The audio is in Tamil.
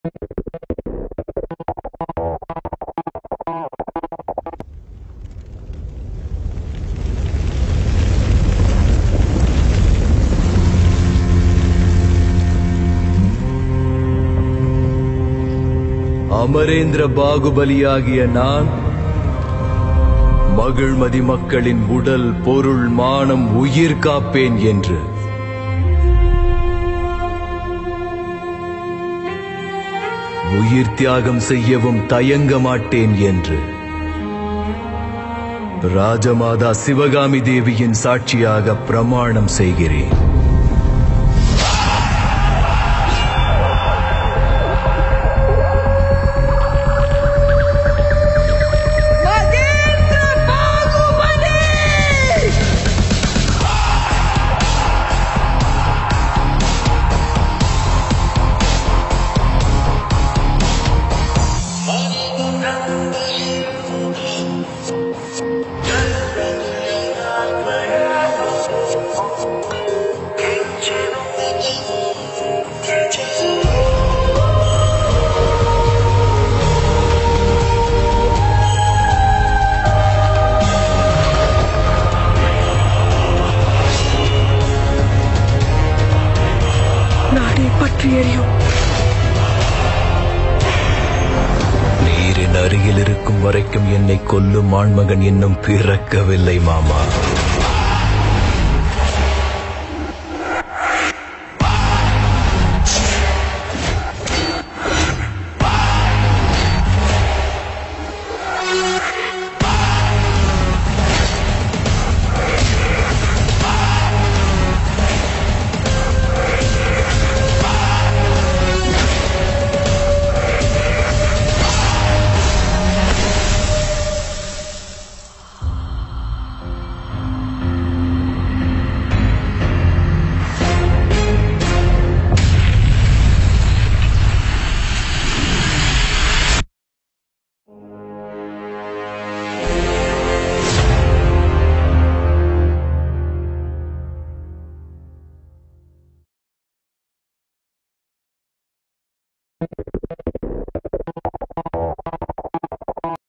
அமரேந்திர பாகுபலியாகிய நான் மகிழ்மதி மக்களின் உடல் பொருள் மானம் உயிர் காப்பேன் என்று உயிர் தியாகம் செய்யவும் தயங்க மாட்டேன் என்று ராஜமாதா சிவகாமி தேவியின் சாட்சியாக பிரமாணம் செய்கிறேன் மகேந்திர பாகுபலி நாடே பற்றி எரியும் நீரின் அருகில் இருக்கும் வரைக்கும் என்னை கொல்லும் ஆண்மகன் இன்னும் பிறக்கவில்லை மாமா